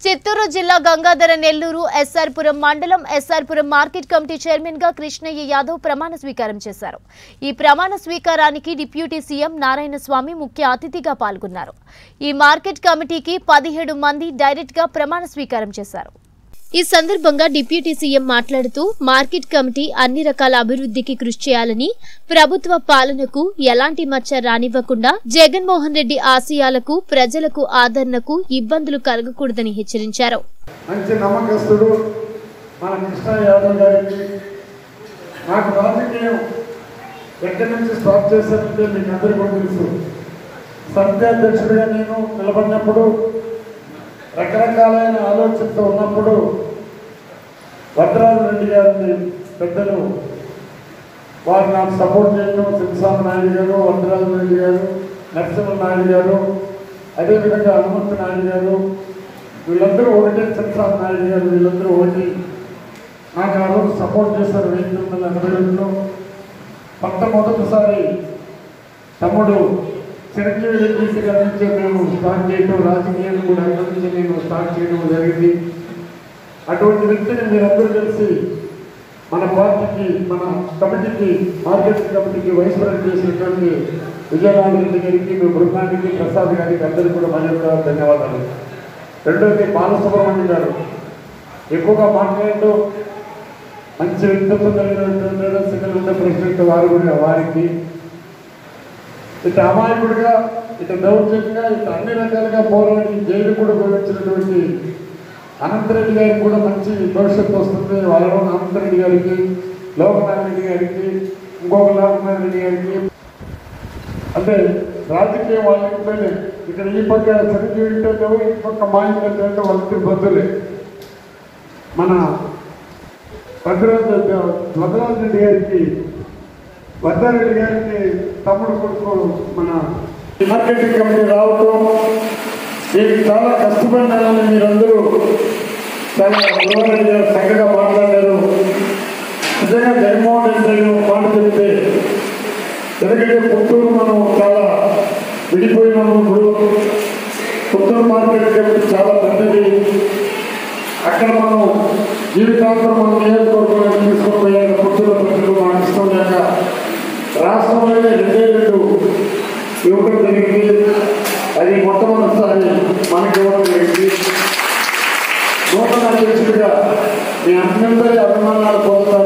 చిత్తూరు జిల్లా గంగాధర నెల్లూరు ఎస్ఆర్పురం మండలం SR Puram market committee chairman గా కృష్ణయ్య యాదవ్ ప్రమాణ స్వీకారం చేశారు ఈ ప్రమాణ స్వీకారానికి డిప్యూటీ సీఎం నారాయణ స్వామి ముఖ్య అతిథిగా పాల్గొన్నారు ఈ మార్కెట్ కమిటీకి పదిహేడు మంది డైరెక్ట్ గా ప్రమాణ స్వీకారం చేశారు ఈ సందర్భంగా డిప్యూటీ సీఎం మాట్లాడుతూ మార్కెట్ కమిటీ అన్ని రకాల అభివృద్ధికి కృషి చేయాలని ప్రభుత్వ పాలనకు ఎలాంటి మచ్చ రానివ్వకుండా జగన్మోహన్ రెడ్డి ఆశయాలకు ప్రజలకు ఆదరణకు ఇబ్బందులు కలగకూడదని హెచ్చరించారు మంచి నమ్మకస్తుడు మన కృష్ణ యాదవ్ గారికి నాకు రాజకీయం ఎక్కడి నుంచి స్టార్ట్ చేశానంటే మీకు అందరికీ కూడా తెలుసు సత్యాధ్యక్షుడిగా నేను నిలబడినప్పుడు రకరకాలైన ఆలోచనతో ఉన్నప్పుడు భద్రాజు రెడ్డి గారిని పెద్దలు వారు నాకు సపోర్ట్ చేయడం శివసామ నాయుడు గారు వరదరాజు రెడ్డి గారు నరసింహ నాయుడు గారు అదేవిధంగా హనుమంతు నాయుడు గారు వీళ్ళందరూ ఒకటే చంద్రబాబు నాయుడు గారు వీళ్ళందరూ ఒకటి నాకు ఆ రోజు సపోర్ట్ చేశారు వెయ్యి వందల ఎనభై రెండులో మొట్టమొదటిసారి తమ్ముడు చిరంజీవి రెడ్డి గారి నుంచి మేము స్టార్ట్ చేయడం రాజకీయాలు కూడా అక్కడి నుంచి నేను స్టార్ట్ చేయడం జరిగింది అటువంటి వ్యక్తిని మీరందరూ కలిసి మన పార్టీకి మన కమిటీకి మార్కెటింగ్ కమిటీకి వైస్ ప్రెసిడెంట్ చేసినటువంటి విజయనారాయణ రెడ్డి గారికి మీ బృందానికి ప్రసాద్ గారికి అందరికీ కూడా మన యొక్క ధన్యవాదాలు రెండోది బాలసుబ్రహ్మణ్యం గారు ఎక్కువగా మాట్లాడుతూ మంచి వ్యక్తిత్వం కలిగినటువంటి సింగల్ ఉండే ప్రెసిడెంట్ వారు కూడా వారికి ఇటు అమాయకుడిగా ఇటు దౌర్జన్యంగా ఇటు అన్ని రకాలుగా పోరాడి జైలు కూడా పోయించినటువంటి అనంతరెడ్డి గారికి కూడా మంచి భవిష్యత్తు వస్తుంది వాళ్ళలో అనంతరెడ్డి గారికి లోకనాథ్ రెడ్డి గారికి ఇంకొక లోకనాథ్ రెడ్డి గారికి అంటే రాజకీయం వాళ్ళ ఇంట్లోనే ఇక్కడ ఈ పక్క చిరంజీవి ఇంట్లో ఈ పక్క మా ఇంట్లో అంటే వాళ్ళిద్దరు బంధువులే మన భద్రాజు భద్రాజు రెడ్డి గారికి వద్దారెడ్డి గారికి తమ్ముడు కొడుకు మన మార్కెటింగ్ కమిటీ రావటం దీనికి చాలా కష్టపడినారని మీరందరూ చాలా భద్రారెడ్డి గారు చక్కగా మాట్లాడారు నిజంగా జగన్మోహన్ రెడ్డి గారు ఒక మాట చెప్తే ఎందుకంటే పుత్తూరు మనం చాలా విడిపోయినాము ఇప్పుడు పుత్తూరు మార్కెట్ కమిటీ చాలా పెద్దది అక్కడ మనం జీవితాంతం మన నియోజకవర్గంలో తీసుకొని పోయాక పుత్తూరు ప్రజలు మనకు ఇష్టం లేక రాష్ట్రంలోనే రెండే రెండు ఇవ్వడం జరిగింది అది మొట్టమొదటిసారి మనకి ఇవ్వడం జరిగింది నూతన అధ్యక్షుడిగా మీ అందరి అభిమానాలు పొందుతా